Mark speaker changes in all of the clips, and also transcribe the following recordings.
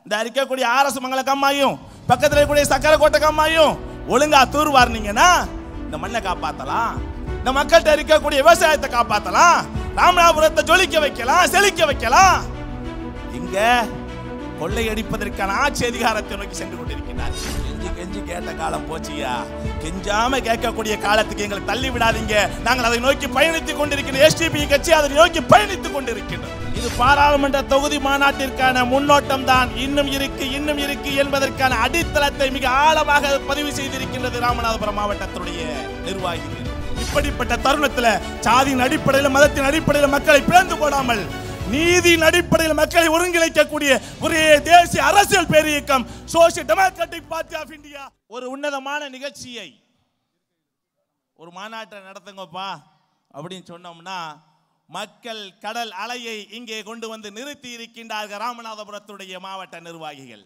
Speaker 1: இந்த இருக்கக்கூடிய ஆர்எஸ் மங்கள கம்மாயும் பக்கத்துல இருக்கக்கூடிய சக்கரை கோட்டை கம்மாயும் ஒழுங்கா தூர் வாரினீங்கன்னா இந்த மண்ணை காப்பாத்தலாம் இந்த மக்கள்கிட்ட இருக்கக்கூடிய விவசாயத்தை காப்பாத்தலாம் ராமநாதபுரத்தை ஜொலிக்க வைக்கலாம் செழிக்க வைக்கலாம் இங்க கொள்ளையடிப்பதற்கான ஆட்சி அதிகாரத்தை நோக்கி சென்று கொண்டிருக்கிறார் கெஞ்சி கெஞ்சி கேட்ட காலம் போச்சியா கெஞ்சாம கேட்கக்கூடிய காலத்துக்கு எங்களை தள்ளி விடாதீங்க நாங்கள் அதை நோக்கி பயணித்துக் கொண்டிருக்கிற எஸ்டிபி கட்சி அதை நோக்கி பயணித்துக் கொண்டிருக்கின்றோம் இது பாராளுமன்ற தொகுதி மாநாட்டிற்கான முன்னோட்டம் தான் இன்னும் இருக்கு இன்னும் இருக்கு என்பதற்கான அடித்தளத்தை மிக ஆழமாக பதிவு செய்திருக்கின்றது ராமநாதபுரம் மாவட்டத்துடைய நிர்வாகிகள் இப்படிப்பட்ட தருணத்துல சாதியின் அடிப்படையில் மதத்தின் அடிப்படையில் மக்களை பிளந்து போடாமல் நீதியின் அடிப்படையில் மக்களை ஒருங்கிணைக்கக்கூடிய ஒரே தேசிய அரசியல் பேரியக்கம் social democratic party of India ஒரு உன்னதமான நிகழ்ச்சியை ஒரு மாநாட்டை நடத்துங்கப்பா அப்படின்னு சொன்னோம்னா மக்கள் கடல் அலையை இங்கே கொண்டு வந்து நிறுத்தி இருக்கின்றார்கள் ராமநாதபுரத்துடைய மாவட்ட நிர்வாகிகள்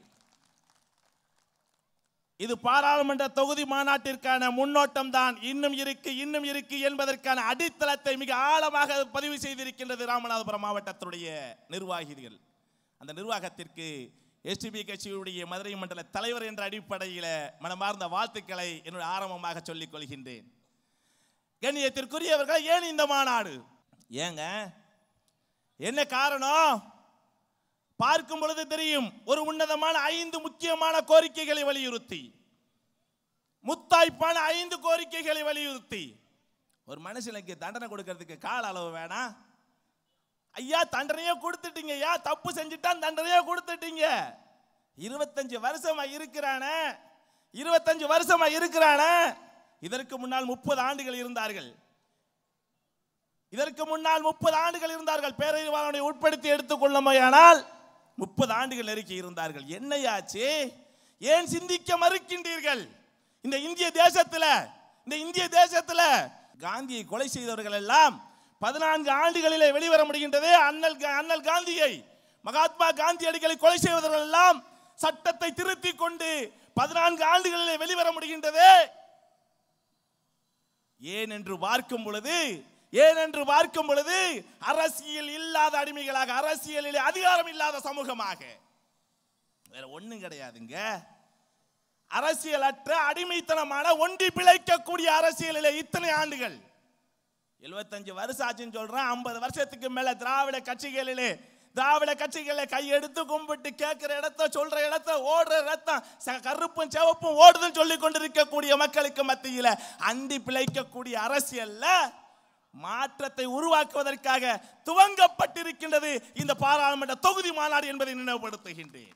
Speaker 1: இது பாராளுமன்ற தொகுதி மாநாட்டிற்கான முன்னோட்டம் தான் இன்னும் இருக்கு இன்னும் இருக்கு என்பதற்கான அடித்தளத்தை மிக ஆழமாக பதிவு செய்திருக்கின்றது ராமநாதபுரம் மாவட்டத்துடைய நிர்வாகிகள் அந்த நிர்வாகத்திற்கு எஸ்டிபி கட்சியுடைய மதுரை மண்டல தலைவர் என்ற அடிப்படையில் மனமார்ந்த வாழ்த்துக்களை என்னுடைய ஆரம்பமாக சொல்லிக் கொள்கின்றேன் கண்ணியத்திற்குரியவர்கள் ஏன் இந்த மாநாடு ஏங்க என்ன காரணம் பார்க்கும் பொழுது தெரியும் ஒரு உன்னதமான ஐந்து முக்கியமான கோரிக்கைகளை வலியுறுத்தி முத்தாய்ப்பான ஐந்து கோரிக்கைகளை வலியுறுத்தி ஒரு மனுஷனுக்கு தண்டனை கொடுக்கறதுக்கு கால அளவு வேணாம் ஐயா தண்டனையே கொடுத்துட்டீங்க ஐயா தப்பு செஞ்சுட்டான் தண்டனையே கொடுத்துட்டீங்க இருபத்தஞ்சு வருஷமா இருக்கிறானே இருபத்தஞ்சு வருஷமா இருக்கிறானே இதற்கு முன்னால் முப்பது ஆண்டுகள் இருந்தார்கள் இதற்கு முன்னால் முப்பது ஆண்டுகள் இருந்தார்கள் பேரறிவாளனை உட்படுத்தி எடுத்துக்கொள்ளமையானால் முப்பது ஆண்டுகள் நெருக்கி இருந்தார்கள் என்னையாச்சு ஏன் சிந்திக்க மறுக்கின்றீர்கள் இந்த இந்திய தேசத்துல இந்த இந்திய தேசத்துல காந்தியை கொலை செய்தவர்கள் எல்லாம் பதினான்கு ஆண்டுகளிலே வெளிவர முடிகின்றதே அண்ணல் கா- அண்ணல் காந்தியை மகாத்மா காந்தியடிகளை கொலை செய்வதர்கள் எல்லாம் சட்டத்தை திருத்திக் கொண்டு பதினான்கு ஆண்டுகளிலே வெளிவர முடிகின்றதே ஏன் என்று பார்க்கும் பொழுது ஏன் என்று பார்க்கும் பொழுது அரசியல் இல்லாத அடிமைகளாக அரசியலில் அதிகாரம் இல்லாத சமூகமாக வேற ஒண்ணும் கிடையாதுங்க அரசியலற்ற அடிமைத்தனமான ஒண்டி பிழைக்கக்கூடிய அரசியலிலே இத்தனை ஆண்டுகள் 75 வருஷம் ஆச்சுன்னு சொல்றேன் ஐம்பது வருஷத்துக்கு மேல திராவிட கட்சிகளிலே திராவிட கட்சிகளை கையெடுத்து கும்பிட்டு கேட்கிற இடத்த சொல்ற இடத்த ஓடுற இடத்த ச- கருப்பும் சிவப்பும் ஓடுதுன்னு சொல்லி கொண்டிருக்கக்கூடிய மக்களுக்கு மத்தியில அண்டி பிழைக்கக்கூடிய அரசியல்ல மாற்றத்தை உருவாக்குவதற்காக துவங்கப்பட்டிருக்கின்றது இந்த பாராளுமன்ற தொகுதி மாநாடு என்பதை நினைவுபடுத்துகின்றேன்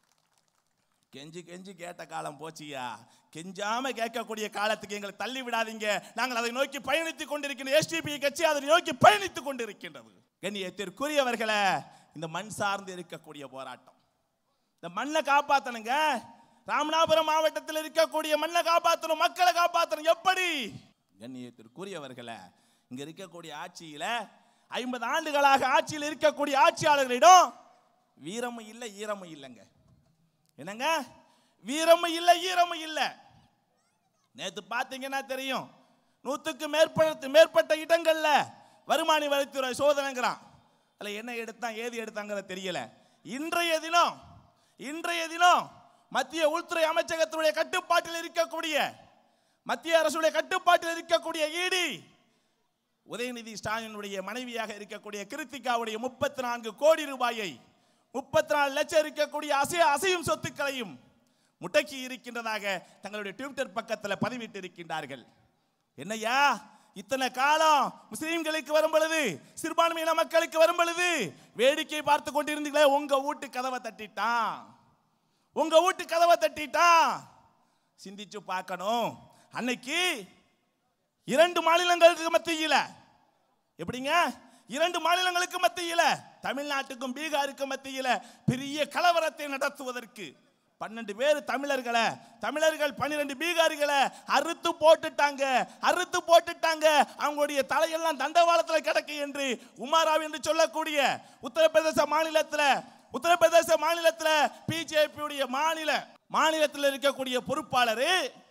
Speaker 1: கெஞ்சி கெஞ்சி கேட்ட காலம் போச்சியா கெஞ்சாம கேட்கக்கூடிய காலத்துக்கு எங்களை தள்ளி விடாதீங்க நாங்கள் அதை நோக்கி பயணித்துக் கொண்டிருக்கின்ற எஸ்டிபி கட்சி அதை நோக்கி பயணித்துக் கொண்டிருக்கின்றது கண்ணியத்திற்குரியவர்களை இந்த மண் சார்ந்து இருக்கக்கூடிய போராட்டம் இந்த மண்ணை காப்பாத்தணுங்க ராமநாதபுரம் மாவட்டத்தில் இருக்கக்கூடிய மண்ணை காப்பாற்றணும் மக்களை காப்பாற்றணும் எப்படி கண்ணியத்திற்குரியவர்களை இங்க இருக்கக்கூடிய ஆட்சியில ஐம்பது ஆண்டுகளாக ஆட்சியில் இருக்கக்கூடிய ஆட்சியாளர்களிடம் வீரமும் இல்லை ஈரமும் இல்லைங்க என்னங்க வீரமும் இல்லை ஈரமும் இல்லை நேத்து பார்த்தீங்கன்னா தெரியும் நூத்துக்கு மேற்பட்ட மேற்பட்ட இடங்கள்ல வருமானி வரித்துறை சோதனைங்கிறான் அதில் என்ன எடுத்தான் ஏது எடுத்தாங்கிறது தெரியல இன்றைய தினம் இன்றைய தினம் மத்திய உள்துறை அமைச்சகத்தினுடைய கட்டுப்பாட்டில் இருக்கக்கூடிய மத்திய அரசுடைய கட்டுப்பாட்டில் இருக்கக்கூடிய ஈடி உதயநிதி ஸ்டாலினுடைய மனைவியாக இருக்கக்கூடிய கிருத்திகாவுடைய முப்பத்தி நான்கு கோடி ரூபாயை முப்பத்தி நாலு லட்சம் இருக்கக்கூடிய அசைய அசையும் சொத்துக்களையும் முடக்கி இருக்கின்றதாக தங்களுடைய ட்விட்டர் பக்கத்தில் பதிவிட்டு இருக்கின்றார்கள் என்னய்யா இத்தனை காலம் முஸ்லீம்களுக்கு வரும் பொழுது சிறுபான்மையின மக்களுக்கு வரும் பொழுது வேடிக்கை பார்த்து கொண்டிருந்தீங்களே உங்க வீட்டு கதவை தட்டிட்டான் உங்க வீட்டு கதவை தட்டிட்டான் சிந்திச்சு பார்க்கணும் அன்னைக்கு இரண்டு மாநிலங்களுக்கு மத்தியில எப்படிங்க இரண்டு மாநிலங்களுக்கு மத்தியில தமிழ்நாட்டுக்கும் பீகாருக்கும் மத்தியில பெரிய கலவரத்தை நடத்துவதற்கு பன்னெண்டு பேர் தமிழர்களை தமிழர்கள் பன்னிரெண்டு பீகாரிகளை அறுத்து போட்டுட்டாங்க அறுத்து போட்டுட்டாங்க அவங்களுடைய தலையெல்லாம் தண்டவாளத்துல கிடக்கு என்று உமாராவ் என்று சொல்லக்கூடிய உத்தரப்பிரதேச மாநிலத்துல உத்தரப்பிரதேச மாநிலத்துல பிஜேபியுடைய மாநில மாநிலத்தில் இருக்கக்கூடிய பொறுப்பாளர்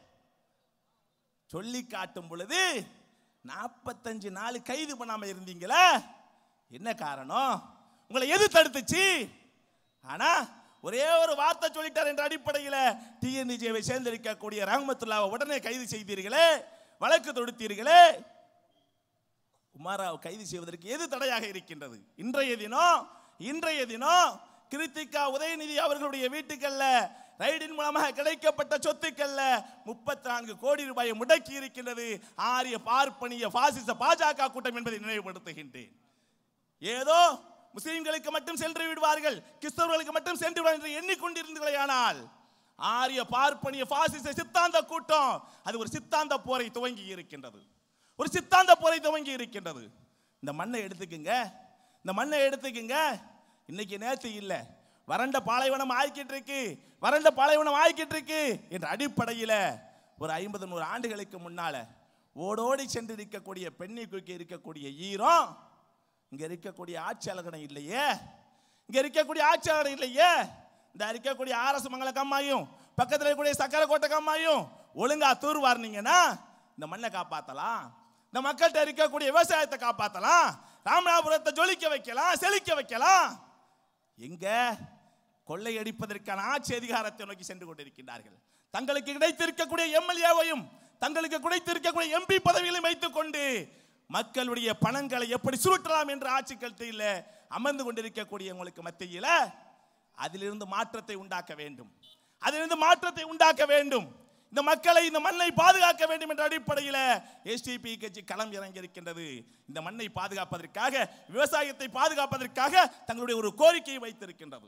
Speaker 1: சொல்லி காட்டும் பொழுது நாற்பத்தஞ்சு நாள் கைது பண்ணாம இருந்தீங்களா என்ன காரணம் உங்களை எது தடுத்துச்சு ஆனா ஒரே ஒரு வார்த்தை சொல்லிட்டார் என்ற அடிப்படையில் டிஎன்டிஜேவை சேர்ந்திருக்கக்கூடிய ரஹமத்துல்லாவை உடனே கைது செய்தீர்களே வழக்கு தொடுத்தீர்களே உமாராவை கைது செய்வதற்கு எது தடையாக இருக்கின்றது இன்றைய தினம் இன்றைய தினம் கிருத்திகா உதயநிதி அவர்களுடைய வீட்டுக்கல்ல ரைடின் மூலமாக கிடைக்கப்பட்ட சொத்துக்கள்ல முப்பத்தி நான்கு கோடி ரூபாயை முடக்கி இருக்கின்றது ஆரிய பார்ப்பனிய பாசிச பாஜக கூட்டம் என்பதை நினைவுபடுத்துகின்றேன் ஏதோ முஸ்லிம்களுக்கு மட்டும் சென்று விடுவார்கள் கிறிஸ்தவர்களுக்கு மட்டும் சென்று விடுவார்கள் என்று எண்ணிக்கொண்டிருந்தீர்களேயானால் ஆரிய பார்ப்பனிய பாசிச சித்தாந்த கூட்டம் அது ஒரு சித்தாந்த போரை துவங்கி இருக்கின்றது ஒரு சித்தாந்த போரை துவங்கி இருக்கின்றது இந்த மண்ணை எடுத்துக்குங்க இந்த மண்ணை எடுத்துக்குங்க இன்னைக்கு நேத்து இல்லை வறண்ட பாலைவனம் ஆய்க்கிட்டு இருக்கு வறண்ட பாலைவனம் ஆய்க்கிட்டு இருக்கு என்ற அடிப்படையில் ஒரு ஐம்பது நூறு ஆண்டுகளுக்கு முன்னால ஓடோடி சென்று இருக்கக்கூடிய பெண்ணை குறுக்கி இருக்கக்கூடிய ஈரம் இங்க இருக்கக்கூடிய ஆட்சியாளர்கள் இல்லையே இங்க இருக்கக்கூடிய ஆட்சியாளர் இல்லையே இந்த இருக்கக்கூடிய ஆர்எஸ் மங்கள கம்மாயும் பக்கத்தில் இருக்கக்கூடிய சக்கரை கோட்டை கம்மாயும் ஒழுங்கா தூர்வாரினீங்கன்னா இந்த மண்ணை காப்பாத்தலாம் இந்த மக்கள்கிட்ட இருக்கக்கூடிய விவசாயத்தை காப்பாத்தலாம் ராமநாதபுரத்தை ஜொலிக்க வைக்கலாம் செழிக்க வைக்கலாம் எங்க கொள்ளையடிப்பதற்கான ஆட்சி அதிகாரத்தை நோக்கி சென்று கொண்டிருக்கின்றார்கள் தங்களுக்கு கிடைத்திருக்கக்கூடிய எம்எல்ஏவையும் தங்களுக்கு கிடைத்திருக்கக்கூடிய எம்பி பதவிகளையும் வைத்துக் கொண்டு மக்களுடைய பணங்களை எப்படி சுருட்டலாம் என்ற ஆட்சி கருத்தில் அமர்ந்து கொண்டிருக்கக்கூடிய உங்களுக்கு மத்தியில் அதிலிருந்து மாற்றத்தை உண்டாக்க வேண்டும் அதிலிருந்து மாற்றத்தை உண்டாக்க வேண்டும் இந்த மக்களை இந்த மண்ணை பாதுகாக்க வேண்டும் என்ற அடிப்படையில் எஸ்டிபி கட்சி களம் இறங்கி இருக்கின்றது இந்த மண்ணை பாதுகாப்பதற்காக விவசாயத்தை பாதுகாப்பதற்காக தங்களுடைய ஒரு கோரிக்கையை வைத்திருக்கின்றது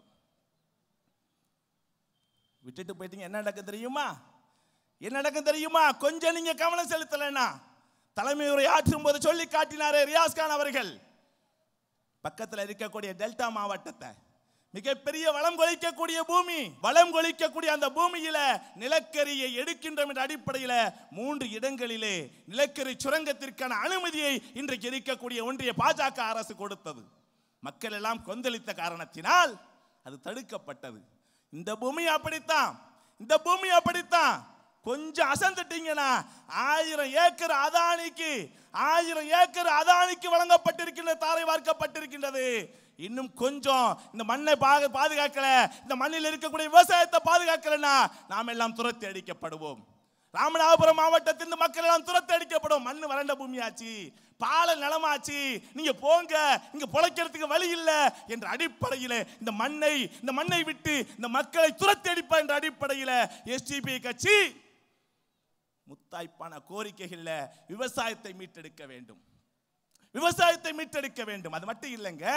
Speaker 1: விட்டுட்டு போயிட்டீங்க என்ன நடக்கும் தெரியுமா என்ன நடக்கும் தெரியுமா கொஞ்சம் நீங்க கவனம் செலுத்தலைன்னா தலைமை உரை ஆற்றும் போது சொல்லி காட்டினாரே ரியாஸ் கான் அவர்கள் பக்கத்தில் இருக்கக்கூடிய டெல்டா மாவட்டத்தை மிகப்பெரிய வளம் கொளிக்கக்கூடிய பூமி வளம் கொளிக்கக்கூடிய அந்த பூமியில நிலக்கரியை எடுக்கின்றோம் என்ற அடிப்படையில் மூன்று இடங்களிலே நிலக்கரி சுரங்கத்திற்கான அனுமதியை இன்றைக்கு இருக்கக்கூடிய ஒன்றிய பாஜக அரசு கொடுத்தது மக்கள் எல்லாம் கொந்தளித்த காரணத்தினால் அது தடுக்கப்பட்டது இந்த பூமி அப்படித்தான் இந்த பூமி அப்படித்தான் கொஞ்சம் அசந்துட்டீங்கன்னா ஆயிரம் ஏக்கர் அதானிக்கு ஆயிரம் ஏக்கர் அதானிக்கு வழங்கப்பட்டிருக்கின்ற தாரை வார்க்கப்பட்டிருக்கின்றது இன்னும் கொஞ்சம் இந்த மண்ணை பாக பாதுகாக்கல இந்த மண்ணில் இருக்கக்கூடிய விவசாயத்தை பாதுகாக்கலன்னா நாம் எல்லாம் துரத்தி அடிக்கப்படுவோம் ராமநாதபுரம் மாவட்டத்தின் இந்த மக்கள் எல்லாம் துரத்தி அடிக்கப்படும் மண் வறண்ட பூமியாச்சு பால நிலமாச்சு நீங்க போங்க இங்க பொழைக்கிறதுக்கு வழி இல்ல என்ற அடிப்படையில் இந்த மண்ணை இந்த மண்ணை விட்டு இந்த மக்களை துரத்தி அடிப்பா என்ற அடிப்படையில் எஸ்டிபி கட்சி முத்தாய்ப்பான கோரிக்கைகள்ல விவசாயத்தை மீட்டெடுக்க வேண்டும் விவசாயத்தை மீட்டெடுக்க வேண்டும் அது மட்டும் இல்லைங்க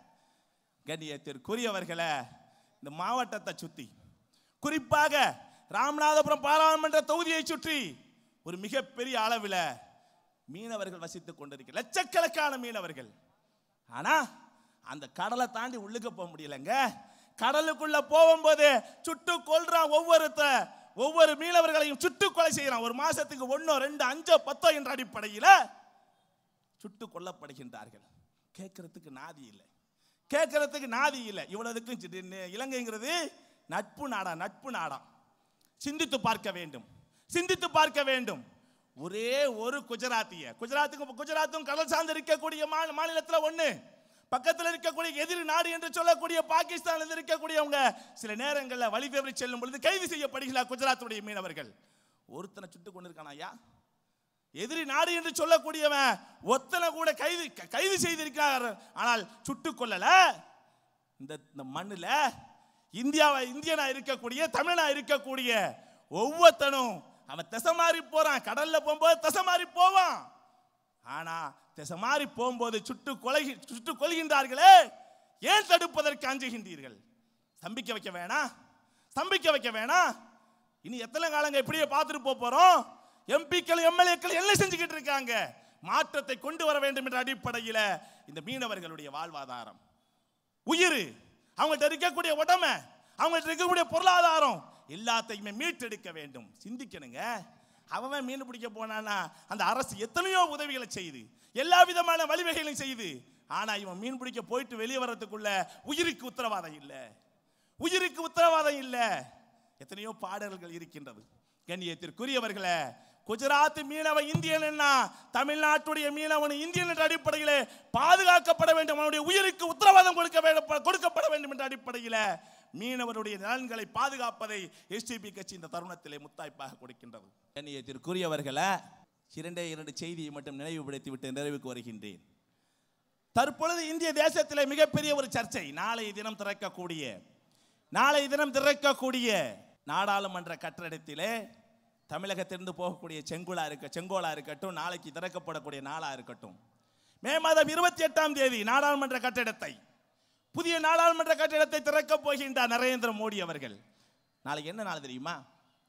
Speaker 1: கண்ணியத்திற்குரியவர்களை இந்த மாவட்டத்தை சுத்தி குறிப்பாக ராமநாதபுரம் பாராளுமன்ற தொகுதியை சுற்றி ஒரு மிகப்பெரிய அளவில் மீனவர்கள் வசித்துக் கொண்டிருக்க லட்சக்கணக்கான மீனவர்கள் ஆனா அந்த கடலை தாண்டி உள்ளுக்கு போக முடியலங்க கடலுக்குள்ள போகும்போது சுட்டு கொல்றான் ஒவ்வொருத்த ஒவ்வொரு மீனவர்களையும் சுட்டு கொலை செய்யறான் ஒரு மாசத்துக்கு ஒன்னோ ரெண்டு அஞ்சோ பத்தோ என்ற அடிப்படையில் சுட்டு கொல்லப்படுகின்றார்கள் கேட்கறதுக்கு நாதி இல்லை கேட்கறதுக்கு நாதி இல்லை இவ்வளவுக்கும் சி- நி- இலங்கைங்கிறது நட்பு நாடா நட்பு நாடா சிந்தித்து பார்க்க வேண்டும் சிந்தித்து பார்க்க வேண்டும் ஒரே ஒரு குஜராத்திய குஜராத்துக்கும் குஜராத்தும் கடல் சார்ந்து இருக்கக்கூடிய மா- மாநிலத்துல ஒண்ணு பக்கத்தில் இருக்கக்கூடிய எதிரி நாடு என்று சொல்லக்கூடிய பாகிஸ்தானில் இருக்கக்கூடியவங்க சில நேரங்களில் வழி தவறி செல்லும் பொழுது கைது செய்யப்படுகிறார் குஜராத்துடைய மீனவர்கள் ஒருத்தனை சுட்டு கொண்டிருக்கானா ஐயா எதிரி நாடு என்று சொல்லக்கூடியவன் ஒத்தனை கூட கைது க- கைது செய்திருக்கிறார் ஆனால் சுட்டுக் கொல்லல இந்த இந்த மண்ணுல இந்தியாவை இந்தியனா இருக்கக்கூடிய தமிழனா இருக்கக்கூடிய ஒவ்வொருத்தனும் அவன் திசை மாறி போறான் கடல்ல போகும்போது திசை மாறி போவான் ஆனா திசை மாறி போகும்போது சுட்டு கொலை சுட்டு கொள்கின்றார்களே ஏன் தடுப்பதற்கு அஞ்சுகின்றீர்கள் ஸ்தம்பிக்க வைக்க வேணாம் ஸ்தம்பிக்க வைக்க வேணாம் இனி எத்தனை காலங்க இப்படியே பார்த்துட்டு போக போறோம் எம்பிக்கள் எம்எல்ஏக்கள் என்ன செஞ்சுக்கிட்டு இருக்காங்க மாற்றத்தை கொண்டு வர வேண்டும் என்ற அடிப்படையில் இந்த மீனவர்களுடைய வாழ்வாதாரம் உயிர் அவங்கள்ட்ட இருக்கக்கூடிய உடமை அவங்கள்ட்ட இருக்கக்கூடிய பொருளாதாரம் எல்லாத்தையுமே மீட்டெடுக்க வேண்டும் சிந்திக்கணுங்க அவன் மீன் பிடிக்க போனானா அந்த அரசு எத்தனையோ உதவிகளை செய்யுது எல்லா விதமான வழிவகைகளையும் செய்யுது ஆனா இவன் மீன் பிடிக்க போயிட்டு வெளியே வர்றதுக்குள்ள உயிருக்கு உத்தரவாதம் இல்லை உயிருக்கு உத்தரவாதம் இல்லை எத்தனையோ பாடல்கள் இருக்கின்றது கண்ணியத்திற்குரியவர்களே குஜராத் மீனவ இந்தியன் என்ன தமிழ்நாட்டுடைய மீனவன் இந்தியன் என்ற அடிப்படையில் பாதுகாக்கப்பட வேண்டும் அவனுடைய உயிருக்கு உத்தரவாதம் கொடுக்க வேண்டும் கொடுக்கப்பட வேண்டும் என்ற அடிப்படையில் மீனவருடைய நலன்களை பாதுகாப்பதை எஸ்டிபி கட்சி இந்த தருணத்திலே முத்தாய்ப்பாக கொடுக்கின்றது கண்ணியத்திற்குரியவர்களை இரண்டே இரண்டு செய்தியை மட்டும் நினைவுபடுத்தி விட்டு நிறைவுக்கு வருகின்றேன் தற்பொழுது இந்திய தேசத்திலே மிகப்பெரிய ஒரு சர்ச்சை நாளைய தினம் திறக்கக்கூடிய நாளைய தினம் திறக்கக்கூடிய நாடாளுமன்ற கட்டடத்திலே தமிழகத்திலிருந்து போகக்கூடிய செங்குலா இருக்க செங்கோலா இருக்கட்டும் நாளைக்கு திறக்கப்படக்கூடிய நாளா இருக்கட்டும் மே மாதம் இருபத்தி எட்டாம் தேதி நாடாளுமன்ற கட்டிடத்தை புதிய நாடாளுமன்ற கட்டிடத்தை திறக்கப் போகின்றார் நரேந்திர மோடி அவர்கள் நாளைக்கு என்ன நாள் தெரியுமா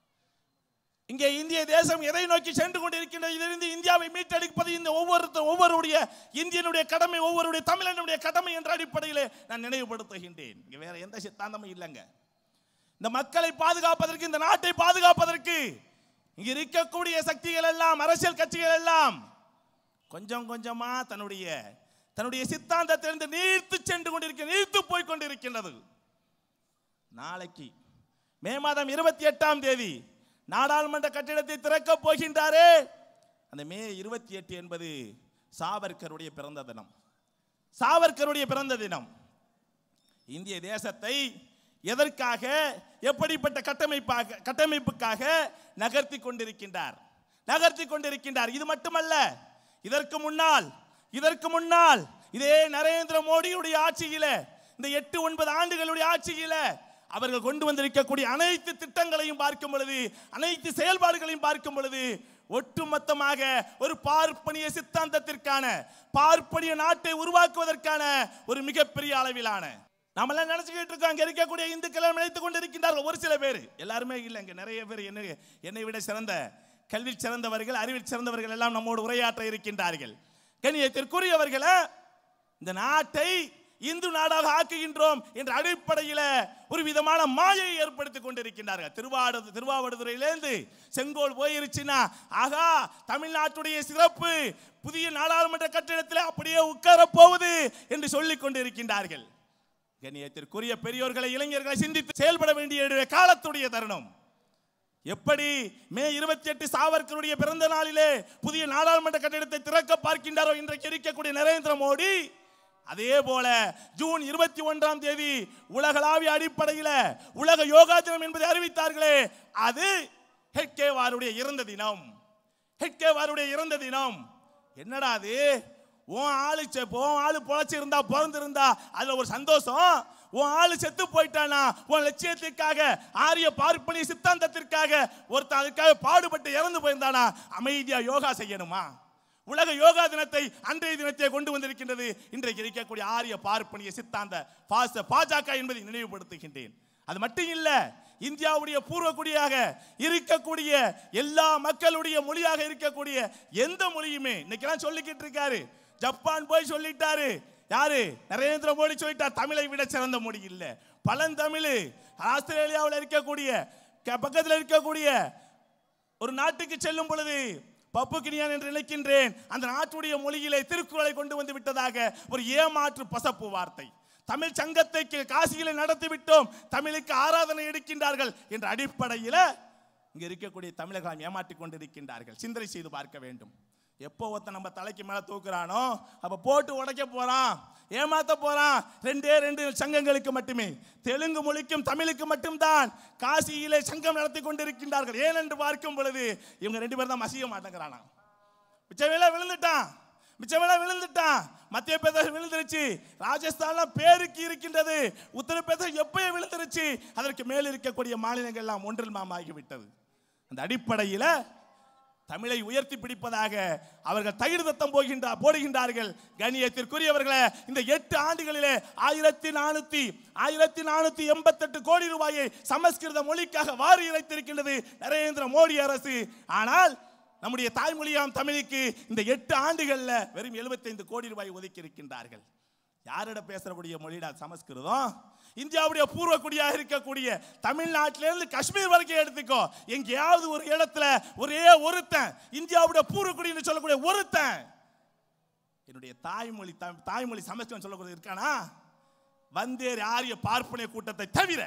Speaker 1: இங்கே இந்திய தேசம் எதை நோக்கி சென்று கொண்டிருக்கின்றது இதிலிருந்து இந்தியாவை மீட்டெடுப்பது இந்த ஒவ்வொருத்தர் ஒவ்வொருடைய இந்தியனுடைய கடமை ஒவ்வொருடைய தமிழனுடைய கடமை என்ற அடிப்படையிலே நான் நினைவுபடுத்துகின்றேன் இங்க வேற எந்த சித்தாந்தமும் இல்லைங்க இந்த மக்களை பாதுகாப்பதற்கு இந்த நாட்டை பாதுகாப்பதற்கு இங்க இருக்கக்கூடிய சக்திகள் எல்லாம் அரசியல் கட்சிகள் எல்லாம் கொஞ்சம் கொஞ்சமா தன்னுடைய தன்னுடைய சித்தாந்தத்திலிருந்து நீர்த்து சென்று கொண்டிருக்க நீர்த்து போய் கொண்டிருக்கின்றது நாளைக்கு மே மாதம் இருபத்தி எட்டாம் தேதி நாடாளுமன்ற கட்டிடத்தை திறக்கப் போகின்றாரே அந்த மே இருபத்தி எட்டு என்பது சாவர்கருடைய பிறந்த தினம் சாவர்கருடைய பிறந்த தினம் இந்திய தேசத்தை எதற்காக எப்படிப்பட்ட கட்டமைப்பாக கட்டமைப்புக்காக நகர்த்தி கொண்டிருக்கின்றார் நகர்த்தி கொண்டிருக்கின்றார் இது மட்டுமல்ல இதற்கு முன்னால் இதற்கு முன்னால் இதே நரேந்திர மோடியுடைய ஆட்சியில இந்த எட்டு ஒன்பது ஆண்டுகளுடைய ஆட்சியில அவர்கள் கொண்டு வந்திருக்கக்கூடிய அனைத்து திட்டங்களையும் பார்க்கும் பொழுது அனைத்து செயல்பாடுகளையும் பார்க்கும் பொழுது ஒட்டுமொத்தமாக ஒரு பார்ப்பனிய சித்தாந்தத்திற்கான பார்ப்பனிய நாட்டை உருவாக்குவதற்கான ஒரு மிகப்பெரிய அளவிலான நாமெல்லாம் நினைச்சுக்கிட்டு இருக்கோம் அங்க இருக்கக்கூடிய இந்துக்கள் நினைத்துக் கொண்டிருக்கின்றார்கள் ஒரு சில பேர் எல்லாருமே இல்லை இங்க நிறைய பேர் என்ன என்னை விட சிறந்த கல்வி சிறந்தவர்கள் அறிவில் சிறந்தவர்கள் எல்லாம் நம்மோடு உரையாற்ற இருக்கின்றார்கள் கண்ணியத்திற்குரியவர்களை இந்த நாட்டை இந்து நாடாக ஆக்குகின்றோம் என்ற அடிப்படையில் ஒரு விதமான மாயை ஏற்படுத்திக் கொண்டிருக்கின்றார்கள் திருவாடு திருவாவடுதுறையிலேருந்து செங்கோல் போயிருச்சுன்னா ஆகா தமிழ்நாட்டுடைய சிறப்பு புதிய நாடாளுமன்ற கட்டிடத்தில் அப்படியே உட்கார போகுது என்று சொல்லிக் கொண்டிருக்கின்றார்கள் கண்ணியத்திற்குரிய பெரியோர்களை இளைஞர்களை சிந்தித்து செயல்பட வேண்டிய காலத்துடைய தருணம் எப்படி மே இருபத்தி எட்டு சாவர்கருடைய பிறந்த நாளிலே புதிய நாடாளுமன்ற கட்டிடத்தை திறக்க பார்க்கின்றாரோ இன்றைக்கு இருக்கக்கூடிய நரேந்திர மோடி அதே போல ஜூன் இருபத்தி ஒன்றாம் தேதி உலகளாவிய அடிப்படையில் உலக யோகா தினம் என்பதை அறிவித்தார்களே அது ஹெட்கேவாருடைய இறந்த தினம் ஹெட்கேவாருடைய இறந்த தினம் என்னடா அது உன் ஆளு செ- உன் ஆளு பொழைச்சி இருந்தா பிறந்திருந்தா அதுல ஒரு சந்தோஷம் உன் ஆளு செத்து போயிட்டானா உன் லட்சியத்திற்காக ஆரிய பார்ப்பனிய சித்தாந்தத்திற்காக ஒருத்தன் அதுக்காக பாடுபட்டு இறந்து போயிருந்தானா அமைதியா யோகா செய்யணுமா உலக யோகா தினத்தை அன்றைய தினத்தை கொண்டு வந்திருக்கின்றது இன்றைக்கு இருக்கக்கூடிய ஆரிய பார்ப்பனிய சித்தாந்த பாச பாஜக என்பதை நினைவுபடுத்துகின்றேன் அது மட்டும் இல்ல இந்தியாவுடைய பூர்வக்குடியாக இருக்கக்கூடிய எல்லா மக்களுடைய மொழியாக இருக்கக்கூடிய எந்த மொழியுமே இன்னைக்கெல்லாம் சொல்லிக்கிட்டு இருக்காரு ஜப்பான் போய் சொல்லிட்டாரு யாரு நரேந்திர மோடி சொல்லிட்டார் தமிழை விட சிறந்த மொழி இல்ல பழந்தமிழ் ஆஸ்திரேலியாவில் இருக்கக்கூடிய க- பக்கத்தில் இருக்கக்கூடிய ஒரு நாட்டுக்கு செல்லும் பொழுது பப்புக்கினியான் என்று நினைக்கின்றேன் அந்த நாட்டுடைய மொழியிலே திருக்குறளை கொண்டு வந்து விட்டதாக ஒரு ஏமாற்று பசப்பு வார்த்தை தமிழ் சங்கத்தை கி- காசியிலே நடத்தி விட்டோம் தமிழுக்கு ஆராதனை எடுக்கின்றார்கள் என்ற அடிப்படையில் இங்க இருக்கக்கூடிய தமிழர்கள் ஏமாற்றிக் கொண்டிருக்கின்றார்கள் சிந்தனை செய்து பார்க்க வேண்டும் எப்போ ஒருத்தன் நம்ம தலைக்கு மேல தூக்குறானோ அப்ப போட்டு உடைக்க போறான் ஏமாத்த போறான் ரெண்டே ரெண்டு சங்கங்களுக்கு மட்டுமே தெலுங்கு மொழிக்கும் தமிழுக்கு மட்டும்தான் காசியிலே சங்கம் நடத்தி கொண்டிருக்கின்றார்கள் ஏனென்று பார்க்கும் பொழுது இவங்க ரெண்டு பேரும் தான் மசிய மாட்டேங்கிறானா மிச்சவேல விழுந்துட்டான் மிச்சவேல விழுந்துட்டான் மத்திய பிரதேசம் விழுந்துருச்சு ராஜஸ்தான்ல பேருக்கு இருக்கின்றது உத்தரப்பிரதேசம் எப்பயே விழுந்துருச்சு அதற்கு மேல் இருக்கக்கூடிய மாநிலங்கள் எல்லாம் ஒன்றில் மாமாகி விட்டது அந்த அடிப்படையில் தமிழை உயர்த்தி பிடிப்பதாக அவர்கள் தயிர் தத்தம் போகின்ற போடுகின்றார்கள் கண்ணியத்திற்குரியவர்களே இந்த எட்டு ஆண்டுகளிலே ஆயிரத்தி நானூத்தி ஆயிரத்தி நானூத்தி எண்பத்தெட்டு கோடி ரூபாயை சமஸ்கிருத மொழிக்காக வாரி இறைத்திருக்கின்றது நரேந்திர மோடி அரசு ஆனால் நம்முடைய தாய்மொழியாம் தமிழுக்கு இந்த எட்டு ஆண்டுகள்ல வெறும் 75 கோடி ரூபாய் ஒதுக்கி இருக்கின்றார்கள் யாரிட பேசக்கூடிய மொழிடா சமஸ்கிருதம் இந்தியாவுடைய பூர்வ குடியாக இருக்கக்கூடிய தமிழ்நாட்டிலிருந்து காஷ்மீர் வரைக்கும் எடுத்துக்கோ எங்கேயாவது ஒரு இடத்துல ஒரே ஒருத்தன் இந்தியாவுடைய பூர்வ குடின்னு சொல்லக்கூடிய ஒருத்தன் என்னுடைய தாய்மொழி தம்- தாய்மொழி சமஸ்கிருதம் சொல்லக்கூடிய இருக்கானா வந்தேர் ஆரிய பார்ப்பனை கூட்டத்தை தவிர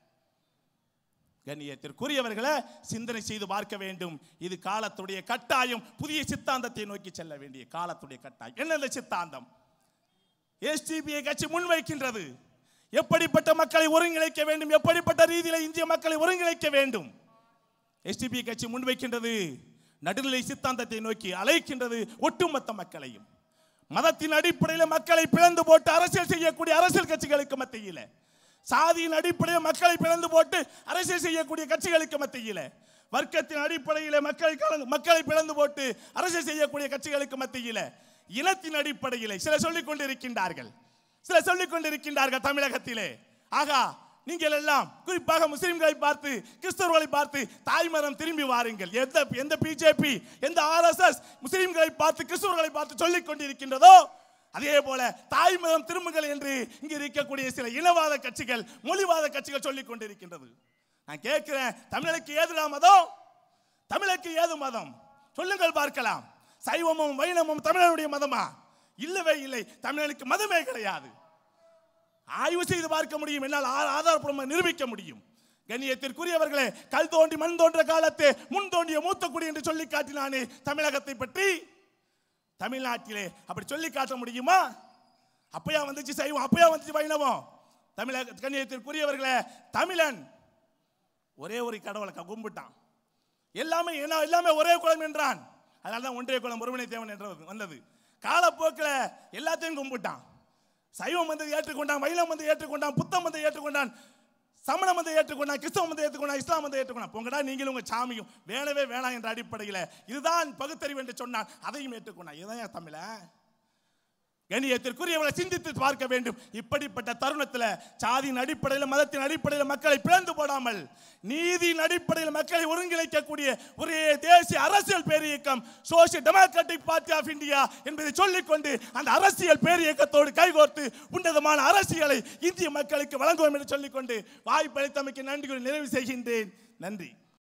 Speaker 1: கண்ணியத்திற்குரியவர்களை சிந்தனை செய்து பார்க்க வேண்டும் இது காலத்துடைய கட்டாயம் புதிய சித்தாந்தத்தை நோக்கி செல்ல வேண்டிய காலத்துடைய கட்டாயம் என்ன இந்த சித்தாந்தம் எஸ்டிபிஐ கட்சி முன்வைக்கின்றது எப்படிப்பட்ட மக்களை ஒருங்கிணைக்க வேண்டும் எப்படிப்பட்ட ரீதியில் இந்திய மக்களை ஒருங்கிணைக்க வேண்டும் எஸ்டிபி கட்சி முன்வைக்கின்றது நடுநிலை சித்தாந்தத்தை நோக்கி அழைக்கின்றது ஒட்டுமொத்த மக்களையும் மதத்தின் அடிப்படையில் மக்களை பிளந்து போட்டு அரசியல் செய்யக்கூடிய அரசியல் கட்சிகளுக்கு மத்தியில் சாதியின் அடிப்படையில் மக்களை பிளந்து போட்டு அரசியல் செய்யக்கூடிய கட்சிகளுக்கு மத்தியில் வர்க்கத்தின் அடிப்படையில் மக்களை கலந்து மக்களை பிளந்து போட்டு அரசியல் செய்யக்கூடிய கட்சிகளுக்கு மத்தியில் இனத்தின் அடிப்படையில் சிலர் சொல்லிக் கொண்டிருக்கின்றார்கள் சிலர் சொல்லிக் கொண்டிருக்கின்றார்கள் தமிழகத்திலே ஆகா நீங்கள் எல்லாம் குறிப்பாக முஸ்லிம்களை பார்த்து கிறிஸ்தவர்களை பார்த்து தாய்மரம் திரும்பி வாருங்கள் எந்த எந்த பிஜேபி எந்த ஆர்எஸ்எஸ் முஸ்லிம்களை பார்த்து கிறிஸ்தவர்களை பார்த்து சொல்லிக் கொண்டிருக்கின்றதோ அதே போல தாய்மரம் திரும்புங்கள் என்று இங்கு இருக்கக்கூடிய சில இனவாத கட்சிகள் மொழிவாத கட்சிகள் சொல்லிக் கொண்டிருக்கின்றது நான் கேட்கிறேன் தமிழுக்கு ஏதுடா மதம் தமிழுக்கு ஏது மதம் சொல்லுங்கள் பார்க்கலாம் சைவமும் வைணவமும் தமிழனுடைய மதமா இல்லவே இல்லை தமிழனுக்கு மதமே கிடையாது ஆய்வு செய்து பார்க்க முடியும் என்னால் ஆ- ஆதாரப்பூர்வமாக நிரூபிக்க முடியும் கண்ணியத்திற்குரியவர்களே கல் தோண்டி மண் தோன்ற காலத்தே முன் தோண்டிய மூத்த குடி என்று சொல்லி காட்டினானே தமிழகத்தை பற்றி தமிழ்நாட்டிலே அப்படி சொல்லி காட்ட முடியுமா அப்பயா வந்துச்சு சைவம் அப்பயா வந்துச்சு வைணவம் தமிழக கண்ணியத்திற்குரியவர்களே தமிழன் ஒரே ஒரு கடவுளை க- கும்பிட்டான் எல்லாமே என்ன எல்லாமே ஒரே குலம் என்றான் அதனால தான் ஒன்றிய குலம் ஒருவனை தேவன் என்ற வந்தது காலப்போக்கில் எல்லாத்தையும் கும்பிட்டான் சைவம் வந்து ஏற்றுக்கொண்டான் வைணவம் வந்து ஏற்றுக்கொண்டான் புத்தம் வந்து ஏற்றுக்கொண்டான் சமணம் வந்து ஏற்றுக்கொண்டான் கிறிஸ்தவம் வந்து ஏற்றுக்கொண்டான் இஸ்லாம் வந்து ஏற்றுக்கொண்டான் பொங்கடா நீங்களும் உங்க சாமியும் வேணவே வேணாம் என்ற அடிப்படையில் இதுதான் பகுத்தறிவு என்று சொன்னான் அதையும் ஏற்றுக்கொண்டான் இதுதான் தமிழன் கண்ணியத்திற்குரியவரை சிந்தித்து பார்க்க வேண்டும் இப்படிப்பட்ட தருணத்தில் சாதியின் அடிப்படையில் மதத்தின் அடிப்படையில் மக்களை பிளந்து போடாமல் நீதியின் அடிப்படையில் மக்களை ஒருங்கிணைக்கக்கூடிய ஒரே தேசிய அரசியல் பேரியக்கம் social democratic party of India என்பதை சொல்லிக்கொண்டு அந்த அரசியல் பேரியக்கத்தோடு கைகோர்த்து உன்னதமான அரசியலை இந்திய மக்களுக்கு வழங்குவோம் என்று சொல்லிக்கொண்டு வாய்ப்பளித்தமைக்கு நன்றி கூறி நிறைவு செய்கின்றேன் நன்றி